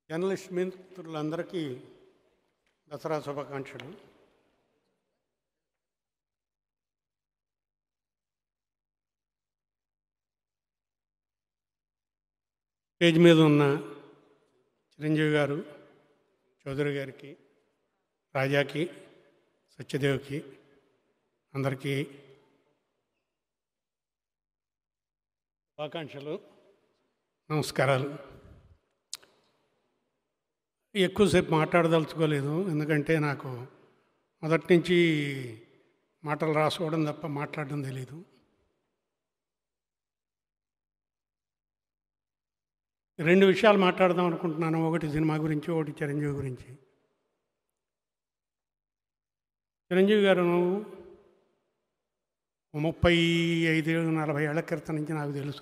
Journalist మిత్రులందరికీ దసరా శుభాకాంక్షలు stage మీద ఉన్న చిరంజీవి గారు చౌదరి గారికి రాజాకి సత్యదేవ్కి అందరికీ శుభాకాంక్షలు నమస్కారాలు ఎక్కువసేపు మాట్లాడదలుచుకోలేదు ఎందుకంటే నాకు మొదటి నుంచి మాటలు రాసుకోవడం తప్ప మాట్లాడడం తెలీదు రెండు విషయాలు మాట్లాడదాం అనుకుంటున్నాను ఒకటి సినిమా గురించి ఒకటి చిరంజీవి గురించి చిరంజీవి గారు ముప్పై ఐదు నలభై ఏళ్ల క్రితం నుంచి నాకు తెలుసు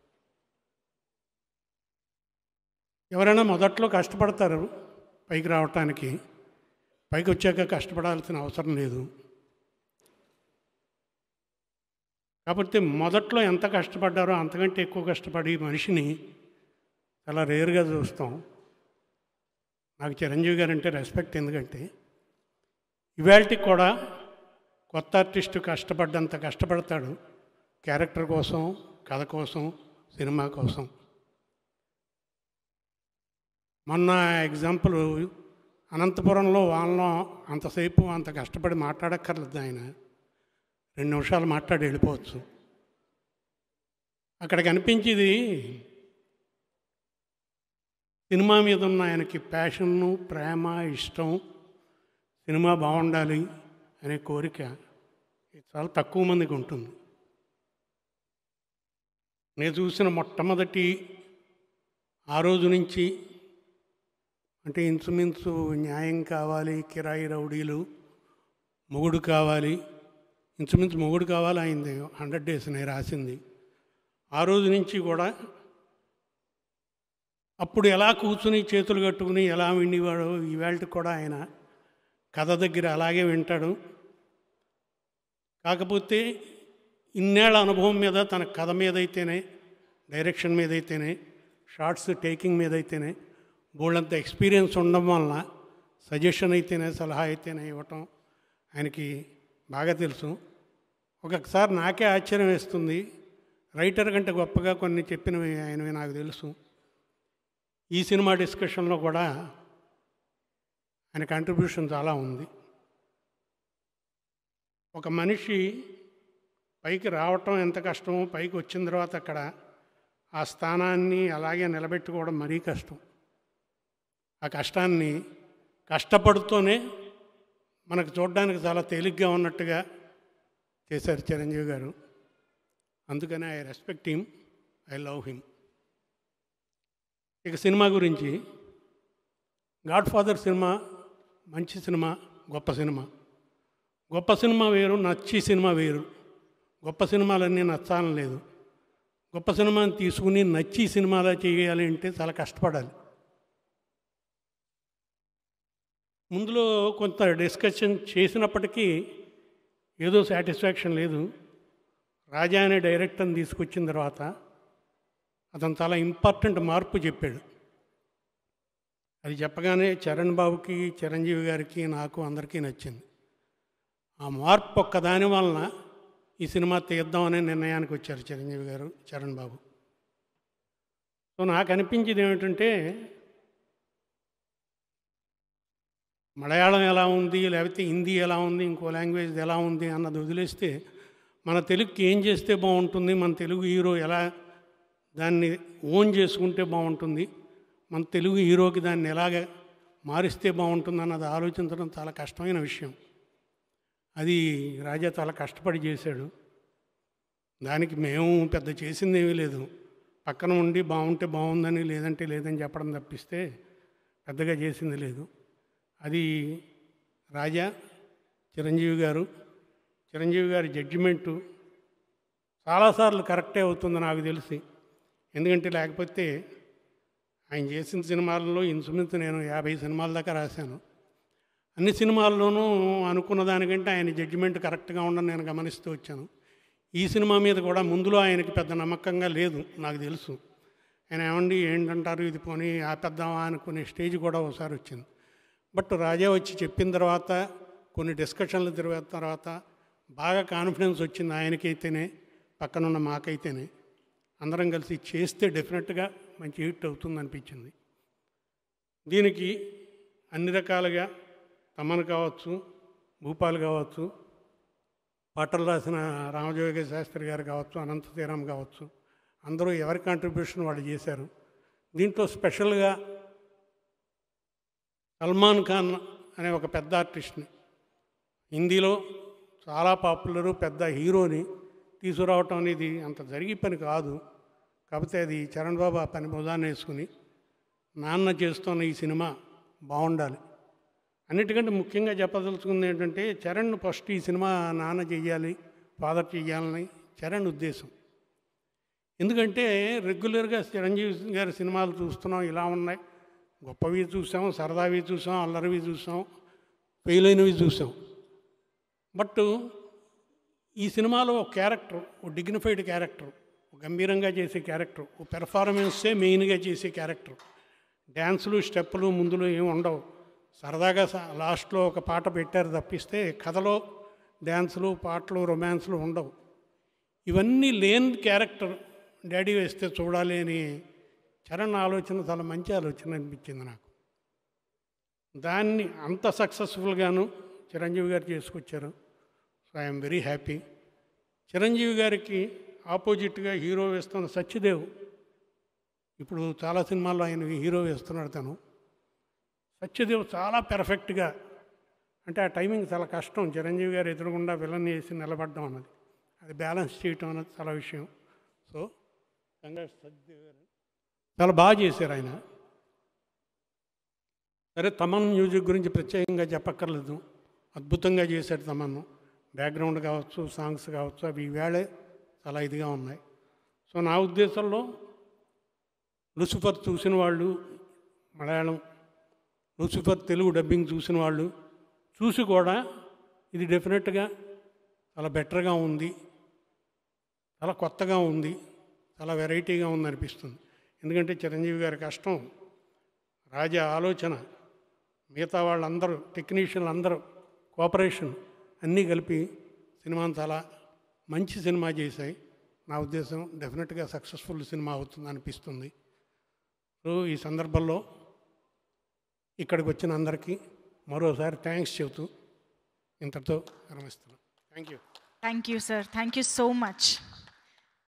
ఎవరైనా మొదట్లో కష్టపడతారు పైకి రావటానికి పైకి వచ్చాక కష్టపడాల్సిన అవసరం లేదు కాకపోతే మొదట్లో ఎంత కష్టపడ్డారో అంతకంటే ఎక్కువ కష్టపడి మనిషిని చాలా రేరుగా చూస్తాం నాకు చిరంజీవి గారు అంటే రెస్పెక్ట్ ఎందుకంటే ఇవాళకి కూడా కొత్త ఆర్టిస్టు కష్టపడ్డంత కష్టపడతాడు క్యారెక్టర్ కోసం కథ కోసం సినిమా కోసం మొన్న ఎగ్జాంపుల్ అనంతపురంలో వాళ్ళలో అంతసేపు అంత కష్టపడి మాట్లాడక్కర్లేదు ఆయన రెండు నిమిషాలు మాట్లాడి వెళ్ళిపోవచ్చు అక్కడ కనిపించేది సినిమా మీద ఉన్న ఆయనకి ప్యాషన్ను ప్రేమ ఇష్టం సినిమా బాగుండాలి అనే కోరిక ఇది చాలా తక్కువ మందికి ఉంటుంది నేను చూసిన మొట్టమొదటి ఆ రోజు నుంచి అంటే ఇంచుమించు న్యాయం కావాలి కిరాయి రౌడీలు మొగుడు కావాలి ఇంచుమించు మొగుడు కావాలి అయింది హండ్రెడ్ డేస్ నేను రాసింది ఆ రోజు నుంచి కూడా అప్పుడు ఎలా కూర్చుని చేతులు కట్టుకుని ఎలా విండివాడు ఈవేళ కూడా ఆయన కథ దగ్గర అలాగే వింటాడు కాకపోతే ఇన్నేళ్ల అనుభవం మీద తన కథ మీద అయితేనే డైరెక్షన్ మీద అయితేనే షార్ట్స్ టేకింగ్ మీద అయితేనే బోళ్ళంత ఎక్స్పీరియన్స్ ఉండడం వలన సజెషన్ అయితేనే సలహా అయితేనే ఇవ్వటం ఆయనకి బాగా తెలుసు ఒక్కొక్కసారి నాకే ఆశ్చర్యం వేస్తుంది రైటర్ కంటే గొప్పగా కొన్ని చెప్పినవి ఆయనవి నాకు తెలుసు ఈ సినిమా డిస్కషన్లో కూడా ఆయన కంట్రిబ్యూషన్ చాలా ఉంది ఒక మనిషి పైకి రావటం ఎంత కష్టమో పైకి వచ్చిన తర్వాత అక్కడ ఆ స్థానాన్ని అలాగే నిలబెట్టుకోవడం మరీ కష్టం ఆ కష్టాన్ని కష్టపడుతూనే మనకు చూడడానికి చాలా తేలిగ్గా ఉన్నట్టుగా చేశారు చిరంజీవి గారు అందుకనే I respect him I love him ఇక సినిమా గురించి గాడ్ ఫాదర్ సినిమా మంచి సినిమా గొప్ప సినిమా గొప్ప సినిమా వేరు నచ్చి సినిమా వేరు గొప్ప సినిమాలన్నీ నచ్చాలని లేదు గొప్ప సినిమాని తీసుకుని నచ్చి సినిమాలా చేయాలి అంటే చాలా కష్టపడాలి ముందులో కొంత డిస్కషన్ చేసినప్పటికీ ఏదో సాటిస్ఫాక్షన్ లేదు రాజా అనే డైరెక్టర్ని తీసుకొచ్చిన తర్వాత అతను చాలా ఇంపార్టెంట్ మార్పు చెప్పాడు అది చెప్పగానే చరణ్ బాబుకి చిరంజీవి గారికి నాకు అందరికీ నచ్చింది ఆ మార్పు ఒక్కదాని వలన ఈ సినిమా తీద్దామనే నిర్ణయానికి వచ్చారు చిరంజీవి గారు చరణ్ బాబు సో నాకు అనిపించింది ఏమిటంటే మలయాళం ఎలా ఉంది లేకపోతే హిందీ ఎలా ఉంది ఇంకో లాంగ్వేజ్ ఎలా ఉంది అన్నది వదిలేస్తే మన తెలుగుకి ఏం చేస్తే బాగుంటుంది మన తెలుగు హీరో ఎలా దాన్ని ఓన్ చేసుకుంటే బాగుంటుంది మన తెలుగు హీరోకి దాన్ని ఎలాగ మారిస్తే బాగుంటుంది అన్నది ఆలోచించడం చాలా కష్టమైన విషయం అది రాజా చాలా కష్టపడి చేశాడు దానికి మేము పెద్ద చేసింది ఏమీ లేదు పక్కన ఉండి బాగుంటే బాగుందని లేదంటే లేదని చెప్పడం తప్పిస్తే పెద్దగా చేసింది లేదు అది రాజా చిరంజీవి గారు చిరంజీవి గారి జడ్జిమెంటు చాలాసార్లు కరెక్టే అవుతుంది నాకు తెలిసి ఎందుకంటే లేకపోతే ఆయన చేసిన సినిమాలలో ఇన్సుమిన్స్ నేను యాభై సినిమాల దాకా రాశాను అన్ని సినిమాల్లోనూ అనుకున్న దానికంటే ఆయన జడ్జిమెంట్ కరెక్ట్గా ఉండని నేను గమనిస్తూ వచ్చాను ఈ సినిమా మీద కూడా ముందులో ఆయనకి పెద్ద నమ్మకంగా లేదు నాకు తెలుసు ఆయన ఏమండి ఏంటంటారు ఇది పోనీ ఆపేద్దామా అనుకునే స్టేజ్ కూడా ఒకసారి వచ్చింది బట్ రాజా వచ్చి చెప్పిన తర్వాత కొన్ని డిస్కషన్లు తిరిగిన తర్వాత బాగా కాన్ఫిడెన్స్ వచ్చింది ఆయనకైతేనే పక్కనున్న మాకైతేనే అందరం కలిసి చేస్తే డెఫినెట్గా మంచి హిట్ అవుతుంది అనిపించింది దీనికి అన్ని రకాలుగా తమన్ కావచ్చు భూపాల్ కావచ్చు పాటలు రాసిన రామజోగ శాస్త్రి గారు కావచ్చు అనంత శ్రీరామ్ కావచ్చు అందరూ ఎవరి కాంట్రిబ్యూషన్ వాళ్ళు చేశారు దీంట్లో స్పెషల్గా సల్మాన్ ఖాన్ అనే ఒక పెద్ద ఆర్టిస్ట్ని హిందీలో చాలా పాపులరు పెద్ద హీరోని తీసుకురావటం అనేది అంత జరిగే పని కాదు కాకపోతే అది చరణ్ బాబు ఆ పని భుజాన్ని వేసుకుని నాన్న చేస్తున్న ఈ సినిమా బాగుండాలి అన్నిటికంటే ముఖ్యంగా చెప్పదలుచుకుంది ఏంటంటే చరణ్ ఫస్ట్ ఈ సినిమా నాన్న చెయ్యాలి ఫాదర్ చెయ్యాలని చరణ్ ఉద్దేశం ఎందుకంటే రెగ్యులర్గా చిరంజీవి గారి సినిమాలు చూస్తున్నాం ఇలా ఉన్నాయి గొప్పవి చూసాం సరదావి చూసాం అల్లరివి చూసాం ఫెయిల్ అయినవి చూసాం బట్ ఈ సినిమాలో ఒక క్యారెక్టర్ ఒక డిగ్నిఫైడ్ క్యారెక్టర్ ఒక గంభీరంగా చేసే క్యారెక్టర్ ఒక పెర్ఫార్మెన్సే మెయిన్గా చేసే క్యారెక్టర్ డ్యాన్సులు స్టెప్పులు ముందులు ఏమి ఉండవు సరదాగా స- లాస్ట్లో ఒక పాట పెట్టారు తప్పిస్తే కథలో డ్యాన్సులు పాటలు రొమాన్స్లు ఉండవు ఇవన్నీ లేని క్యారెక్టర్ డాడీ వేస్తే చూడాలి అని చరణ్ ఆలోచన చాలా మంచి ఆలోచన అనిపించింది నాకు దాన్ని అంత సక్సెస్ఫుల్గాను చిరంజీవి గారు చేసుకొచ్చారు so I'm very happy Chiranjeevi గారికి ఆపోజిట్గా హీరో వేస్తున్న సత్యదేవ్ ఇప్పుడు చాలా సినిమాల్లో ఆయన హీరో వేస్తున్నాడు తను సత్యదేవ్ చాలా పెర్ఫెక్ట్గా అంటే ఆ టైమింగ్ చాలా కష్టం చిరంజీవి గారు ఎదురుగుండా విలన్ వేసి నిలబడడం అన్నది అది బ్యాలెన్స్ చేయటం అన్నది చాలా విషయం సో కంగ్రాట్స్ సత్యదేవ్ గారు చాలా బాగా చేశారు ఆయన సరే తమన్ మ్యూజిక్ గురించి ప్రత్యేకంగా చెప్పక్కర్లేదు అద్భుతంగా చేశాడు తమన్ బ్యాక్గ్రౌండ్ కావచ్చు సాంగ్స్ కావచ్చు అవి ఈవేళే చాలా ఇదిగా ఉన్నాయి సో నా ఉద్దేశంలో లూసిఫర్ చూసిన వాళ్ళు మలయాళం లూసిఫర్ తెలుగు డబ్బింగ్ చూసిన వాళ్ళు చూసి కూడా ఇది డెఫినెట్గా చాలా బెటర్గా ఉంది చాలా కొత్తగా ఉంది చాలా వెరైటీగా ఉంది అనిపిస్తుంది ఎందుకంటే చిరంజీవి గారి కష్టం రాజా ఆలోచన మిగతా వాళ్ళందరూ టెక్నీషియన్లు అందరూ కోఆపరేషన్ అన్నీ కలిపి సినిమాను చాలా మంచి సినిమా చేశాయి నా ఉద్దేశం డెఫినెట్గా సక్సెస్ఫుల్ సినిమా అవుతుంది అనిపిస్తుంది సో ఈ సందర్భంలో ఇక్కడికి వచ్చిన అందరికీ మరోసారి థ్యాంక్స్ చెబుతూ ఇంతటితో విరమిస్తున్నాను thank you Thank you, sir. Thank you so much.